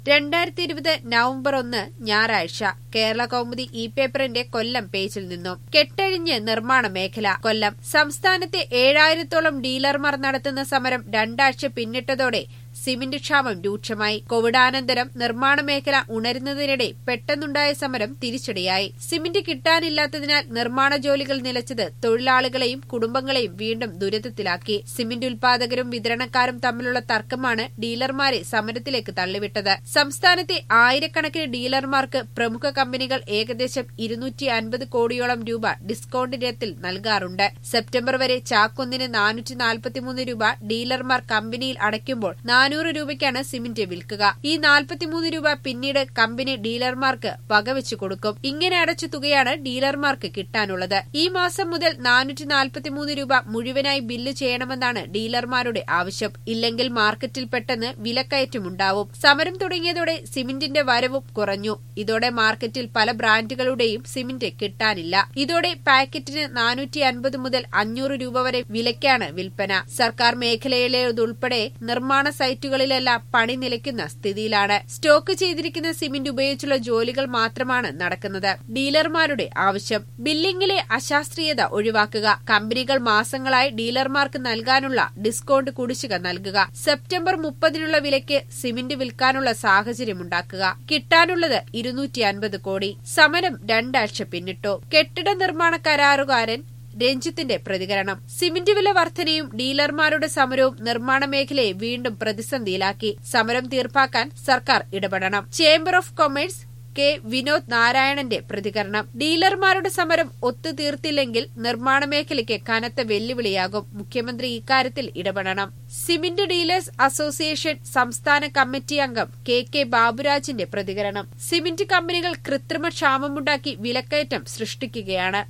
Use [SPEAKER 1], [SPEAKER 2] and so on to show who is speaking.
[SPEAKER 1] രണ്ടായിരത്തി ഇരുപത് നവംബർ ഒന്ന് ഞായറാഴ്ച കേരള കൗമുദി ഇ പേപ്പറിന്റെ കൊല്ലം പേജിൽ നിന്നും കെട്ടഴിഞ്ഞ് നിർമ്മാണ മേഖല കൊല്ലം സംസ്ഥാനത്തെ ഏഴായിരത്തോളം ഡീലർമാർ നടത്തുന്ന സമരം രണ്ടാഴ്ച പിന്നിട്ടതോടെ സിമന്റ് ക്ഷാമം രൂക്ഷമായി കോവിഡാനന്തരം നിർമ്മാണ മേഖല ഉണരുന്നതിനിടെ പെട്ടെന്നുണ്ടായ സമരം തിരിച്ചടിയായി സിമന്റ് കിട്ടാനില്ലാത്തതിനാൽ നിർമ്മാണ ജോലികൾ നിലച്ചത് തൊഴിലാളികളെയും കുടുംബങ്ങളെയും വീണ്ടും ദുരിതത്തിലാക്കി സിമന്റ് ഉൽപാദകരും വിതരണക്കാരും തമ്മിലുള്ള തർക്കമാണ് ഡീലർമാരെ സമരത്തിലേക്ക് തള്ളിവിട്ടത് സംസ്ഥാനത്തെ ആയിരക്കണക്കിന് ഡീലർമാർക്ക് പ്രമുഖ കമ്പനികൾ ഏകദേശം ഇരുന്നൂറ്റി അൻപത് കോടിയോളം രൂപ ഡിസ്കൌണ്ട് ഇനത്തിൽ നൽകാറുണ്ട് സെപ്റ്റംബർ വരെ ചാക്കൊന്നിന് നാനൂറ്റി നാൽപ്പത്തിമൂന്ന് രൂപ ഡീലർമാർ കമ്പനിയിൽ അടയ്ക്കുമ്പോൾ നാനൂറ് രൂപയ്ക്കാണ് സിമന്റ് വിൽക്കുക ഈ നാൽപ്പത്തിമൂന്ന് രൂപ പിന്നീട് കമ്പനി ഡീലർമാർക്ക് വകവെച്ചു കൊടുക്കും ഇങ്ങനെ അടച്ച തുകയാണ് ഡീലർമാർക്ക് കിട്ടാനുള്ളത് ഈ മാസം മുതൽ നാനൂറ്റി നാൽപ്പത്തിമൂന്ന് രൂപ മുഴുവനായി ബില്ല് ചെയ്യണമെന്നാണ് ഡീലർമാരുടെ ആവശ്യം ഇല്ലെങ്കിൽ മാർക്കറ്റിൽ പെട്ടെന്ന് വിലക്കയറ്റമുണ്ടാവും സമരം തുടങ്ങിയതോടെ സിമന്റിന്റെ വരവും കുറഞ്ഞു ഇതോടെ മാർക്കറ്റിൽ പല ബ്രാൻഡുകളുടെയും സിമന്റ് കിട്ടാനില്ല ഇതോടെ പാക്കറ്റിന് നാനൂറ്റി അൻപത് മുതൽ അഞ്ഞൂറ് രൂപ വരെ വിലയ്ക്കാണ് വിൽപ്പന സർക്കാർ മേഖലയിലേതുൾപ്പെടെ നിർമ്മാണ സൈറ്റുകളിലെല്ലാം പണി നിലയ്ക്കുന്ന സ്ഥിതിയിലാണ് സ്റ്റോക്ക് ചെയ്തിരിക്കുന്ന സിമന്റ് ഉപയോഗിച്ചുള്ള ജോലികൾ മാത്രമാണ് നടക്കുന്നത് ഡീലർമാരുടെ ആവശ്യം ബില്ലിംഗിലെ അശാസ്ത്രീയത ഒഴിവാക്കുക കമ്പനികൾ മാസങ്ങളായി ഡീലർമാർക്ക് നൽകാനുള്ള ഡിസ്കൌണ്ട് കുടിശ്ശിക നൽകുക സെപ്റ്റംബർ മുപ്പതിനുള്ള വിലയ്ക്ക് സിമന്റ് വിൽക്കാനുള്ള സാഹചര്യമുണ്ടാക്കുക കിട്ടാനുള്ളത് ഇരുന്നൂറ്റി അൻപത് കോടി സമരം രണ്ടാഴ്ച പിന്നിട്ടു കെട്ടിട നിർമ്മാണ കരാറുകാരൻ രഞ്ജിത്തിന്റെ പ്രതികരണം സിമന്റ് വില വർധനയും ഡീലർമാരുടെ സമരവും നിർമ്മാണ മേഖലയെ വീണ്ടും പ്രതിസന്ധിയിലാക്കി സമരം തീർപ്പാക്കാൻ സർക്കാർ ഇടപെടണം chamber of commerce K Vinod നാരായണന്റെ പ്രതികരണം ഡീലർമാരുടെ സമരം ഒത്തുതീർത്തില്ലെങ്കിൽ നിർമ്മാണ മേഖലയ്ക്ക് കനത്ത വെല്ലുവിളിയാകും മുഖ്യമന്ത്രി ഇക്കാര്യത്തിൽ ഇടപെടണം സിമന്റ് ഡീലേഴ്സ് അസോസിയേഷൻ സംസ്ഥാന കമ്മിറ്റി അംഗം കെ കെ ബാബുരാജിന്റെ പ്രതികരണം സിമന്റ് കമ്പനികൾ കൃത്രിമ ക്ഷാമമുണ്ടാക്കി വിലക്കയറ്റം സൃഷ്ടിക്കുകയാണ്